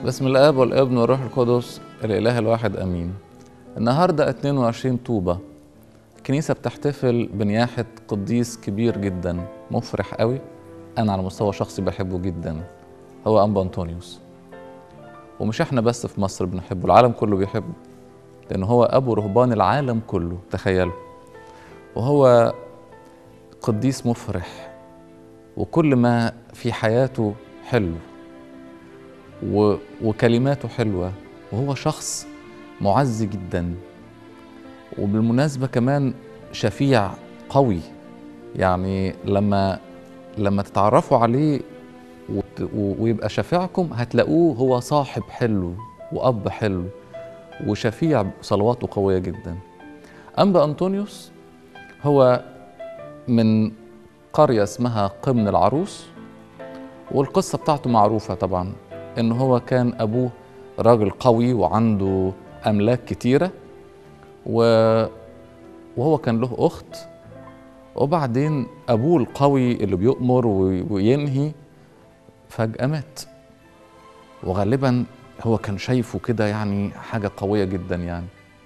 بسم الاب والابن والروح القدس الاله الواحد امين النهارده 22 طوبه الكنيسه بتحتفل بنياحه قديس كبير جدا مفرح قوي انا على مستوى شخصي بحبه جدا هو انبا انطونيوس ومش احنا بس في مصر بنحبه العالم كله بيحبه لان هو ابو رهبان العالم كله تخيلوا وهو قديس مفرح وكل ما في حياته حلو و... وكلماته حلوة وهو شخص معز جدا وبالمناسبة كمان شفيع قوي يعني لما لما تتعرفوا عليه وت... و... ويبقى شفيعكم هتلاقوه هو صاحب حلو وأب حلو وشفيع صلواته قوية جدا أنبا أنطونيوس هو من قرية اسمها قمن العروس والقصة بتاعته معروفة طبعا إن هو كان أبوه راجل قوي وعنده أملاك كتيرة و... وهو كان له أخت وبعدين أبوه القوي اللي بيؤمر وي- وينهي فجأة مات وغالبا هو كان شايفه كده يعني حاجة قوية جدا يعني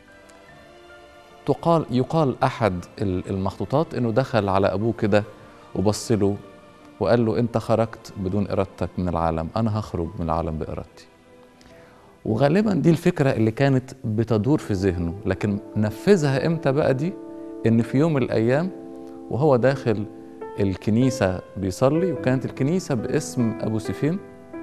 تقال يقال أحد ال- المخطوطات إنه دخل على أبوه كده وبص له وقال له انت خرجت بدون ارادتك من العالم انا هخرج من العالم بارادتي وغالبا دي الفكره اللي كانت بتدور في ذهنه لكن نفذها امتى بقى دي ان في يوم من الايام وهو داخل الكنيسه بيصلي وكانت الكنيسه باسم ابو سيفين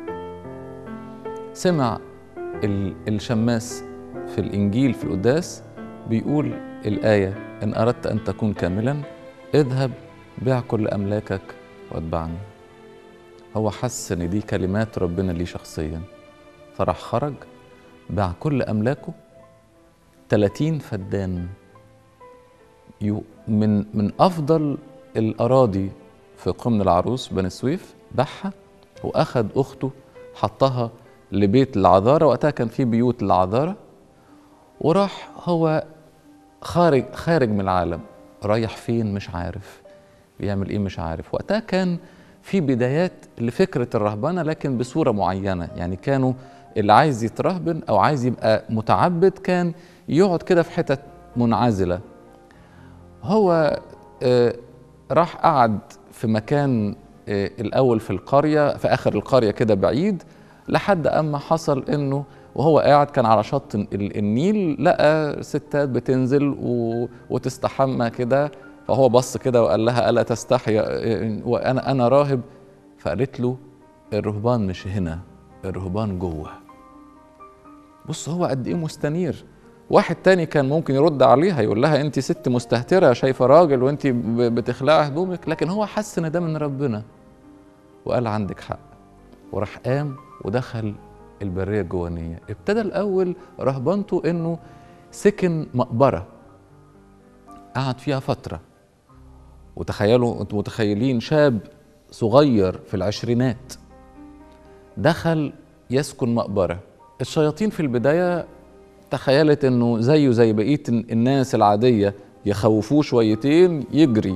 سمع ال- الشماس في الانجيل في القداس بيقول الايه ان اردت ان تكون كاملا اذهب بيع كل املاكك واتبعني هو حس ان دي كلمات ربنا ليه شخصيا فراح خرج باع كل املاكه 30 فدان يو- من من افضل الاراضي في قمن العروس بني سويف باعها واخد اخته حطها لبيت العذاره وقتها كان في بيوت العذاره وراح هو خارج خارج من العالم رايح فين مش عارف بيعمل ايه مش عارف وقتها كان في بدايات لفكرة الرهبنة لكن بصورة معينة يعني كانوا اللي عايز يترهبن أو عايز يبقى متعبد كان يقعد كده في حتت منعزلة هو آه، راح قعد في مكان آه، الأول في القرية في آخر القرية كده بعيد لحد أما حصل إنه وهو قاعد كان على شط ال- النيل لقى ستات بتنزل و- وتستحمى كده فهو بص كده وقال لها ألا تستحي آه، وأنا أنا راهب فقالت له الرهبان مش هنا الرهبان جوه بص هو قد ايه مستنير واحد تاني كان ممكن يرد عليها يقول لها انت ست مستهتره شايفه راجل وانت ب- بتخلعي هدومك لكن هو حس ان ده من ربنا وقال عندك حق وراح قام ودخل البريه الجوانيه ابتدى الاول رهبنته انه سكن مقبره قعد فيها فتره وتخيلوا انتوا متخيلين شاب صغير في العشرينات دخل يسكن مقبره الشياطين في البدايه تخيلت انه زيه زي بقيه الناس العاديه يخوفوه شويتين يجري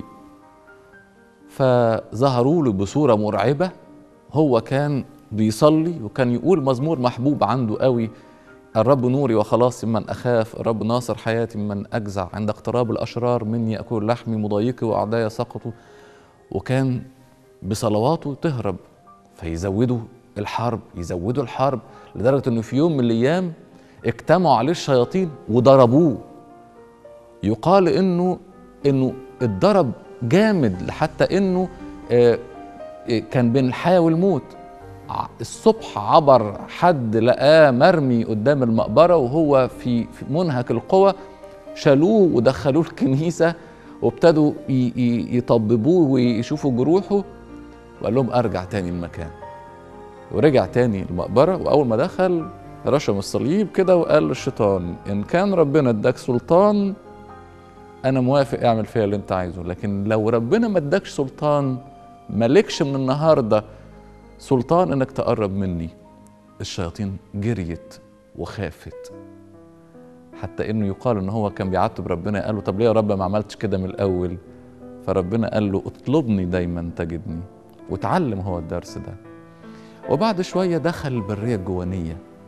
فظهروا له بصوره مرعبه هو كان بيصلي وكان يقول مزمور محبوب عنده قوي الرب نوري وخلاصي ممن اخاف الرب ناصر حياتي ممن اجزع عند اقتراب الاشرار مني ياكل لحمي مضايقي واعدائي سقطوا وكان بصلواته تهرب فيزودوا الحرب يزودوا الحرب لدرجه انه في يوم من الايام اجتمعوا عليه الشياطين وضربوه يقال انه انه اتضرب جامد حتى انه آه، آه، كان بين الحياه والموت ع- الصبح عبر حد لقاه مرمي قدام المقبره وهو في في منهك القوى شالوه ودخلوه الكنيسه وابتدوا ي- ي- يطببوه ويشوفوا جروحه وقال لهم ارجع تاني المكان ورجع تاني المقبره واول ما دخل رشم الصليب كده وقال للشيطان ان كان ربنا اداك سلطان انا موافق اعمل فيها اللي انت عايزه لكن لو ربنا ما اداكش سلطان مالكش من النهارده سلطان انك تقرب مني الشياطين جريت وخافت حتى انه يقال ان هو كان بيعاتب ربنا قال له طب ليه يا رب ما عملتش كده من الاول فربنا قال له اطلبني دايما تجدني وتعلم هو الدرس ده وبعد شويه دخل البريه الجوانيه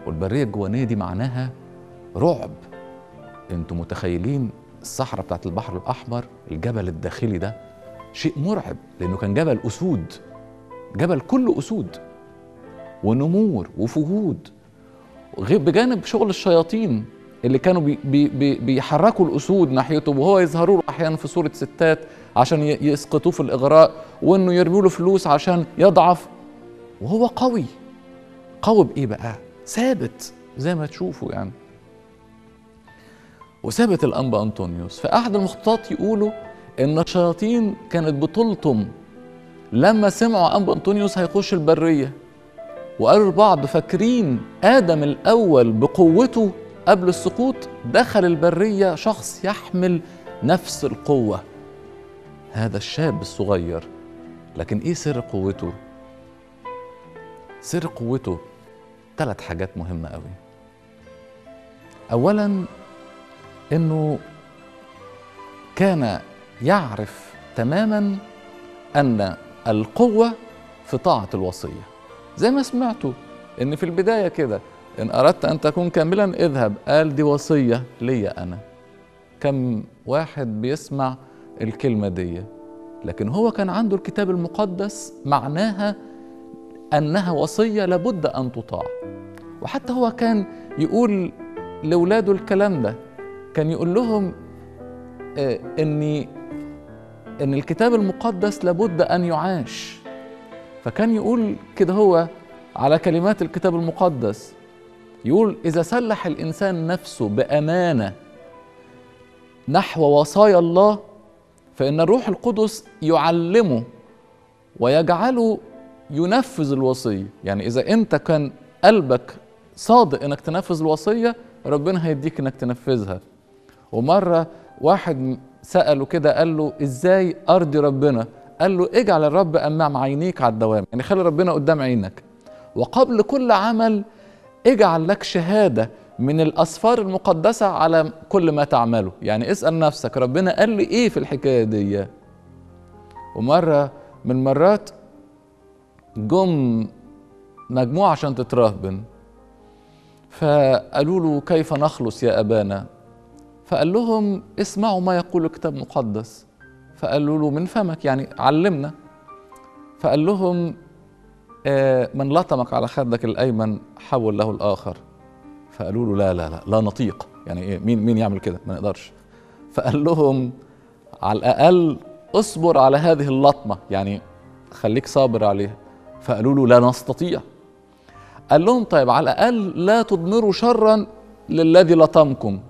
والبريه الجوانيه دي معناها رعب انتوا متخيلين الصحراء بتاعت البحر الاحمر الجبل الداخلي ده شيء مرعب لانه كان جبل اسود جبل كله اسود ونمور وفهود غير بجانب شغل الشياطين اللي كانوا بي بي بي بيحركوا الاسود ناحيته وهو يظهروا له احيانا في صوره ستات عشان ي- يسقطوه في الاغراء وانه يرموا له فلوس عشان يضعف وهو قوي قوي بايه بقى ثابت زي ما تشوفوا يعني وثابت الانبا انطونيوس في احد المخطوطات يقولوا ان الشياطين كانت بتلطم لما سمعوا انبا انطونيوس هيخش البريه وقالوا البعض فاكرين ادم الاول بقوته قبل السقوط دخل البريه شخص يحمل نفس القوه هذا الشاب الصغير لكن ايه سر قوته سر قوته ثلاث حاجات مهمه قوي اولا انه كان يعرف تماما ان القوه في طاعه الوصيه زي ما سمعتوا ان في البدايه كده ان اردت ان تكون كاملا اذهب قال دي وصيه ليا انا كم واحد بيسمع الكلمه دي لكن هو كان عنده الكتاب المقدس معناها انها وصيه لابد ان تطاع وحتى هو كان يقول لاولاده الكلام ده كان يقول لهم آه، اني ان الكتاب المقدس لابد ان يعاش فكان يقول كده هو على كلمات الكتاب المقدس يقول اذا سلح الانسان نفسه بامانه نحو وصايا الله فان الروح القدس يعلمه ويجعله ينفذ الوصيه يعني اذا انت كان قلبك صادق انك تنفذ الوصيه ربنا هيديك انك تنفذها ومره واحد ساله كده قال له ازاي ارضي ربنا قال له اجعل الرب امام عينيك على الدوام يعني خلي ربنا قدام عينك وقبل كل عمل اجعل لك شهاده من الاسفار المقدسه على كل ما تعمله يعني اسال نفسك ربنا قال لي ايه في الحكايه دي ومره من المرات جم مجموعه عشان تترهبن فقالوا له كيف نخلص يا ابانا فقال لهم اسمعوا ما يقول الكتاب المقدس فقالوا له من فمك يعني علمنا فقال لهم آه، من لطمك على خدك الايمن حول له الاخر فقالوا له لا لا لا لا نطيق يعني ايه مين مين يعمل كده ما نقدرش فقال لهم على الاقل اصبر على هذه اللطمه يعني خليك صابر عليها فقالوا له لا نستطيع قال لهم طيب على الاقل لا تضمروا شرا للذي لطمكم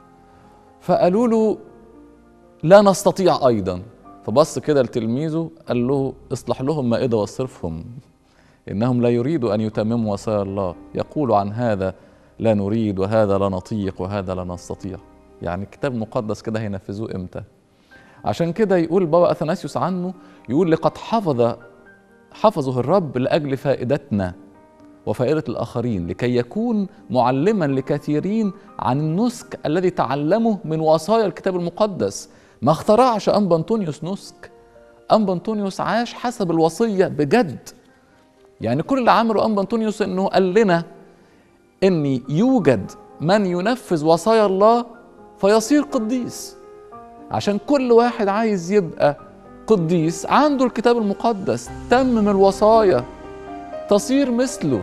فقالوا له لا نستطيع ايضا فبص كده لتلميذه قال له اصلح لهم مائده واصرفهم انهم لا يريدوا ان يتمموا وصايا الله يقول عن هذا لا نريد وهذا لا نطيق وهذا لا نستطيع يعني الكتاب المقدس كده هينفذوه امتى عشان كده يقول بابا اثناسيوس عنه يقول لقد حفظ حفظه الرب لاجل فائدتنا وفائده الاخرين لكي يكون معلما لكثيرين عن النسك الذي تعلمه من وصايا الكتاب المقدس ما اخترعش انبا انطونيوس نسك انبا انطونيوس عاش حسب الوصيه بجد يعني كل اللي عمله انبا انطونيوس انه قال لنا ان يوجد من ينفذ وصايا الله فيصير قديس عشان كل واحد عايز يبقى قديس عنده الكتاب المقدس تمم الوصايا تصير مثله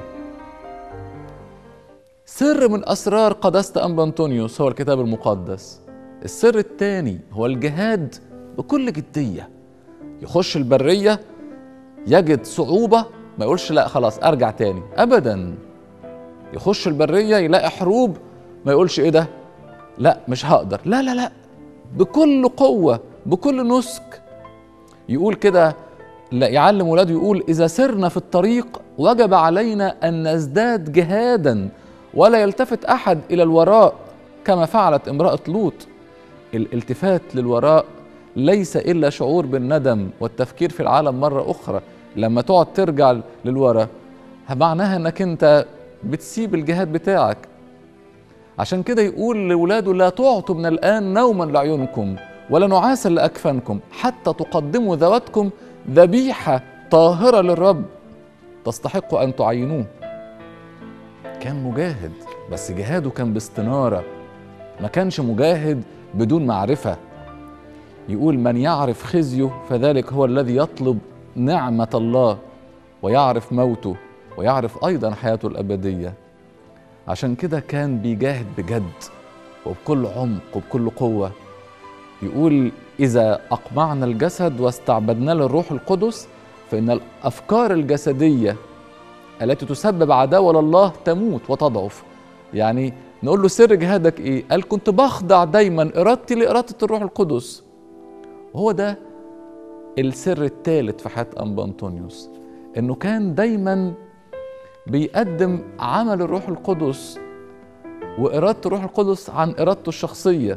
سر من اسرار قداسه انبا انطونيوس هو الكتاب المقدس السر الثاني هو الجهاد بكل جديه يخش البريه يجد صعوبه ما يقولش لا خلاص ارجع تاني ابدا يخش البريه يلاقي حروب ما يقولش ايه ده لا مش هقدر لا لا لا بكل قوه بكل نسك يقول كده لا يعلم ولاده يقول اذا سرنا في الطريق وجب علينا ان نزداد جهادا ولا يلتفت احد الى الوراء كما فعلت امراه لوط الالتفات للوراء ليس الا شعور بالندم والتفكير في العالم مره اخرى لما تقعد ترجع للورا معناها انك انت بتسيب الجهاد بتاعك عشان كده يقول لولاده لا تعطوا من الان نوما لعيونكم ولا نعاسا لاكفانكم حتى تقدموا ذواتكم ذبيحه طاهره للرب تستحق ان تعينوه كان مجاهد بس جهاده كان باستناره ما كانش مجاهد بدون معرفه يقول من يعرف خزيه فذلك هو الذي يطلب نعمه الله ويعرف موته ويعرف ايضا حياته الابديه عشان كده كان بيجاهد بجد وبكل عمق وبكل قوه يقول اذا اقمعنا الجسد واستعبدنا للروح القدس فان الافكار الجسديه التي تسبب عداوه لله تموت وتضعف يعني نقول له سر جهادك ايه قال كنت بخضع دايما ارادتي لاراده الروح القدس وهو ده السر الثالث في حياه انبا انطونيوس انه كان دايما بيقدم عمل الروح القدس وإرادة الروح القدس عن إرادته الشخصية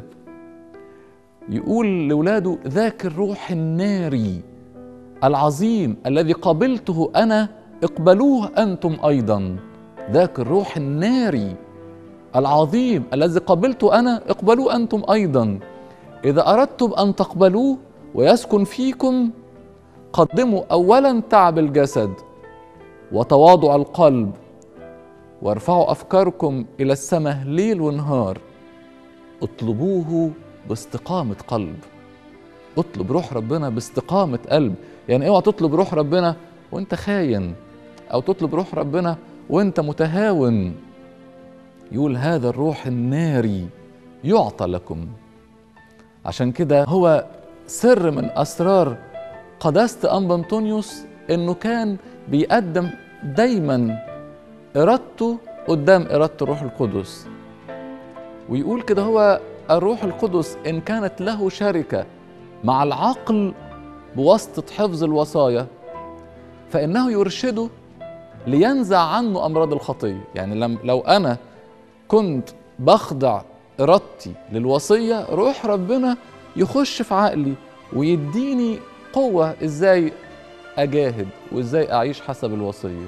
يقول لولاده ذاك الروح الناري العظيم الذي قبلته أنا اقبلوه أنتم أيضا ذاك الروح الناري العظيم الذي قبلته أنا اقبلوه أنتم أيضا إذا أردتم أن تقبلوه ويسكن فيكم قدموا أولا تعب الجسد وتواضع القلب وارفعوا افكاركم الى السماء ليل ونهار اطلبوه باستقامه قلب اطلب روح ربنا باستقامه قلب يعني اوعى تطلب روح ربنا وانت خاين او تطلب روح ربنا وانت متهاون يقول هذا الروح الناري يعطى لكم عشان كده هو سر من اسرار قداسه انبا انطونيوس انه كان بيقدم دايما ارادته قدام اراده الروح القدس ويقول كده هو الروح القدس ان كانت له شركه مع العقل بواسطه حفظ الوصايا فانه يرشده لينزع عنه امراض الخطيه يعني لم لو انا كنت بخضع ارادتي للوصيه روح ربنا يخش في عقلي ويديني قوه ازاي اجاهد وازاي اعيش حسب الوصيه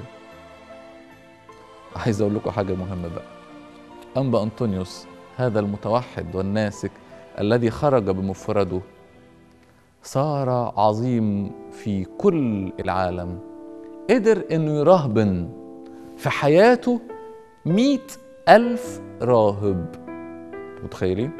عايز اقول لكم حاجه مهمه بقى انبا انطونيوس هذا المتوحد والناسك الذي خرج بمفرده صار عظيم في كل العالم قدر انه يراهبن في حياته مئة ألف راهب متخيلين؟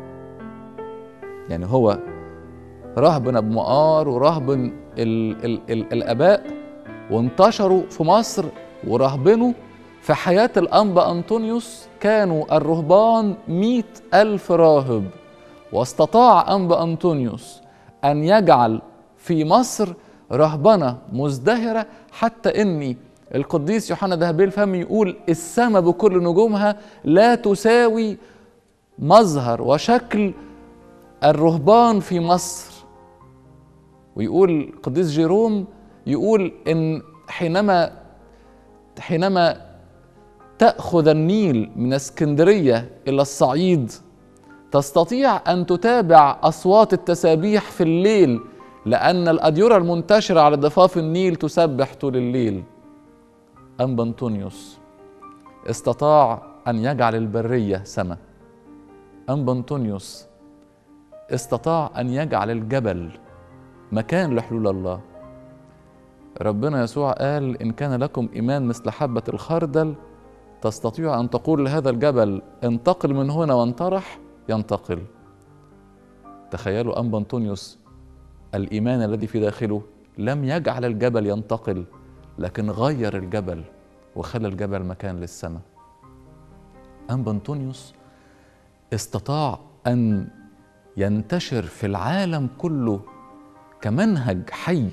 يعني هو رهبن ابو مقار ورهبن ال ال ال الاباء وانتشروا في مصر ورهبنوا في حياة الأنبا أنطونيوس كانوا الرهبان مئة ألف راهب واستطاع أنبا أنطونيوس أن يجعل في مصر رهبنة مزدهرة حتى إني القديس يوحنا ذهبي الفم يقول السماء بكل نجومها لا تساوي مظهر وشكل الرهبان في مصر ويقول القديس جيروم يقول ان حينما حينما تاخذ النيل من اسكندريه الى الصعيد تستطيع ان تتابع اصوات التسابيح في الليل لان الاديره المنتشره على ضفاف النيل تسبح طول الليل انبا انطونيوس استطاع ان يجعل البريه سماء انبا انطونيوس استطاع ان يجعل الجبل مكان لحلول الله ربنا يسوع قال ان كان لكم ايمان مثل حبه الخردل تستطيع ان تقول لهذا الجبل انتقل من هنا وانطرح ينتقل تخيلوا انبا انطونيوس الايمان الذي في داخله لم يجعل الجبل ينتقل لكن غير الجبل وخلى الجبل مكان للسماء انبا انطونيوس استطاع ان ينتشر في العالم كله كمنهج حي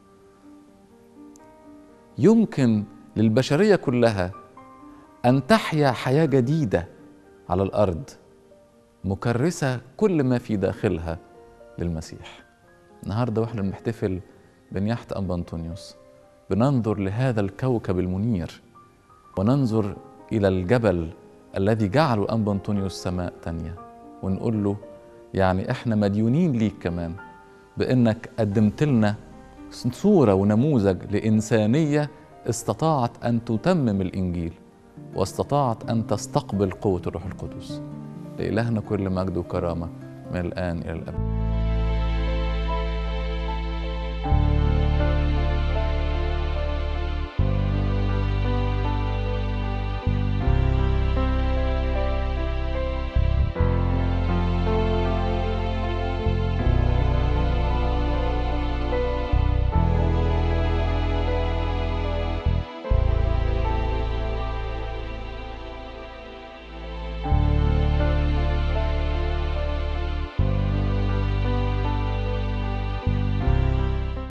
يمكن للبشريه كلها ان تحيا حياه جديده على الارض مكرسه كل ما في داخلها للمسيح النهارده واحنا بنحتفل بنياحه انبا انطونيوس بننظر لهذا الكوكب المنير وننظر الى الجبل الذي جعله انبا انطونيوس سماء تانيه ونقول له يعني احنا مديونين ليك كمان بانك قدمت لنا صوره ونموذج لانسانيه استطاعت ان تتمم الانجيل واستطاعت ان تستقبل قوه الروح القدس لالهنا كل مجد وكرامه من الان الى الابد